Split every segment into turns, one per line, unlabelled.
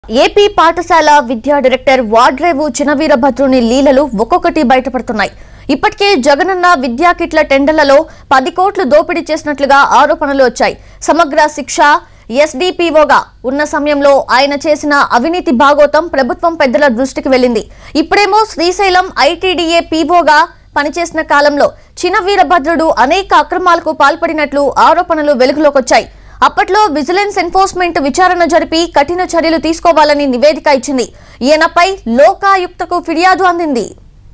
AP పాఠశాల విద్యా director Vadrevu చినవీరభద్రుని లీలలు ఒక్కొక్కటి బయటపడుతున్నాయి ఇప్పటికే జగనన్న విద్యా కిట్ల టెండర్లలో పది కోట్లు దోపిడీ చేసినట్లుగా ఆరోపణలు వచ్చాయి సమగ్ర శిక్ష ఎస్డిపిఓగా ఉన్న సమయంలో ఆయన చేసిన అవినీతి భాగోతం ప్రభుత్వం పెద్దల దృష్టికి వెళ్ళింది ఇప్పుడేమో శ్రీశైలం ఐటీడీఏ పీఓగా పనిచేసిన కాలంలో చిన వీరభద్రుడు అనేక అక్రమాలకు పాల్పడినట్లు ఆరోపణలు వెలుగులోకొచ్చాయి అప్పట్లో విజిలెన్స్ ఎన్ఫోర్స్మెంట్ విచారణ జరిపి కఠిన చర్యలు తీసుకోవాలని నివేదిక ఇచ్చింది ఈయనపై లోకాయుక్తకు ఫిర్యాదు అందింది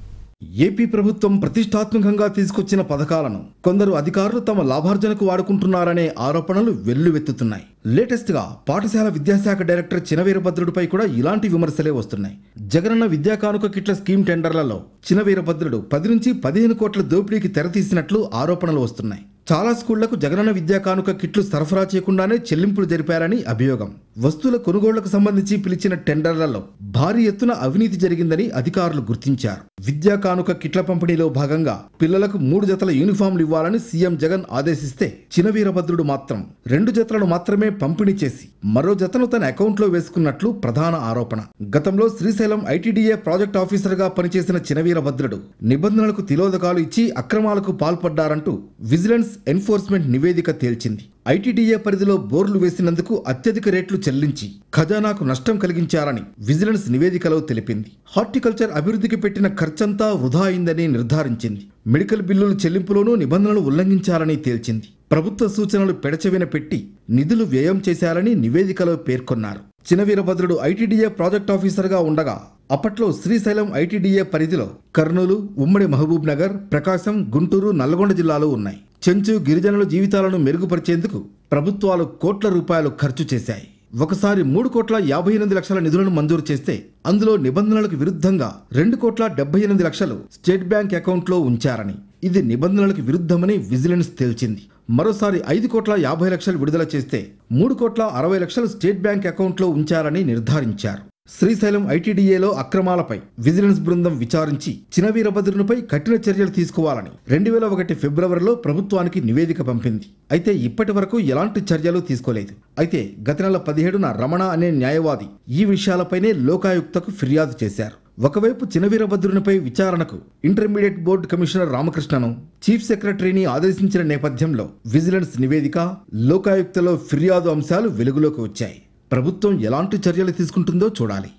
ఏపీ ప్రభుత్వం ప్రతిష్టాత్మకంగా తీసుకొచ్చిన పథకాలను కొందరు అధికారులు తమ లాభార్జనకు వాడుకుంటున్నారనే ఆరోపణలు వెల్లువెత్తుతున్నాయి లేటెస్ట్ గా పాఠశాల విద్యాశాఖ డైరెక్టర్ చినవీరభద్రుడిపై కూడా ఇలాంటి విమర్శలే వస్తున్నాయి జగనన్న విద్యా కానుక కిట్ల స్కీమ్ టెండర్లలో చినవీరభద్రుడు పది నుంచి పదిహేను కోట్ల దోపిడీకి తెరతీసినట్లు ఆరోపణలు వస్తున్నాయి చాలా స్కూళ్లకు జగనన్న విద్యా కానుక కిట్లు సరఫరా చేయకుండానే చెల్లింపులు జరిపారని అభియోగం వస్తువుల కొనుగోళ్లకు సంబంధించి పిలిచిన టెండర్లలో భారీ ఎత్తున అవినీతి జరిగిందని అధికారులు గుర్తించారు విద్యా కానుక కిట్ల పంపిణీలో భాగంగా పిల్లలకు మూడు జతల యూనిఫామ్లు ఇవ్వాలని సీఎం జగన్ ఆదేశిస్తే చినవీరభద్రుడు మాత్రం రెండు జతలను మాత్రమే పంపిణీ చేసి మరో జతను తన అకౌంట్లో వేసుకున్నట్లు ప్రధాన ఆరోపణ గతంలో శ్రీశైలం ఐటీడీఏ ప్రాజెక్ట్ ఆఫీసర్గా పనిచేసిన చినవీరభద్రుడు నిబంధనలకు తిలోదకాలు ఇచ్చి అక్రమాలకు పాల్పడ్డారంటూ విజిలెన్స్ ఎన్ఫోర్స్మెంట్ నివేదిక తేల్చింది ఐటీడీఏ పరిధిలో బోర్లు వేసినందుకు అత్యధిక రేట్లు చెల్లించి ఖజానాకు నష్టం కలిగించారని విజిలెన్స్ నివేదికలో తెలిపింది హార్టికల్చర్ అభివృద్ధికి పెట్టిన ఖర్చంతా వృధా అయిందని నిర్ధారించింది మెడికల్ బిల్లుల చెల్లింపులోనూ నిబంధనలు ఉల్లంఘించారని తేల్చింది ప్రభుత్వ సూచనలు పెడచెవిన పెట్టి నిధులు వ్యయం చేశారని నివేదికలో పేర్కొన్నారు చినవీరభద్రుడు ఐటీడీఏ ప్రాజెక్ట్ ఆఫీసర్గా ఉండగా అప్పట్లో శ్రీశైలం ఐటీడీఏ పరిధిలో కర్నూలు ఉమ్మడి మహబూబ్ నగర్ ప్రకాశం గుంటూరు నల్లగొండ జిల్లాలు ఉన్నాయి చెంచు గిరిజనుల జీవితాలను మెరుగుపరిచేందుకు ప్రభుత్వాలు కోట్ల రూపాయలు ఖర్చు చేశాయి ఒకసారి మూడు కోట్ల యాభై ఎనిమిది లక్షల నిధులను మంజూరు చేస్తే అందులో నిబంధనలకు విరుద్ధంగా రెండు కోట్ల డెబ్బై ఎనిమిది లక్షలు స్టేట్ బ్యాంక్ అకౌంట్లో ఉంచారని ఇది నిబంధనలకు విరుద్ధమని విజిలెన్స్ తేల్చింది మరోసారి ఐదు కోట్ల యాభై లక్షలు విడుదల చేస్తే మూడు కోట్ల అరవై లక్షలు స్టేట్ బ్యాంక్ అకౌంట్లో ఉంచారని నిర్ధారించారు శ్రీశైలం ఐటీడీఏలో అక్రమాలపై విజిలెన్స్ బృందం విచారించి చినవీరభద్రునిపై కఠిన చర్యలు తీసుకోవాలని రెండు వేల ఒకటి ఫిబ్రవరిలో ప్రభుత్వానికి నివేదిక పంపింది అయితే ఇప్పటి వరకు ఎలాంటి చర్యలు తీసుకోలేదు అయితే గత నెల పదిహేడున రమణ అనే న్యాయవాది ఈ విషయాలపైనే లోకాయుక్తకు ఫిర్యాదు చేశారు ఒకవైపు చినవీరభద్రునిపై విచారణకు ఇంటర్మీడియట్ బోర్డు కమిషనర్ రామకృష్ణను చీఫ్ సెక్రటరీని ఆదేశించిన నేపథ్యంలో విజిలెన్స్ నివేదిక లోకాయుక్తలో ఫిర్యాదు అంశాలు వెలుగులోకి వచ్చాయి ప్రభుత్వం ఎలాంటి చర్యలు తీసుకుంటుందో చూడాలి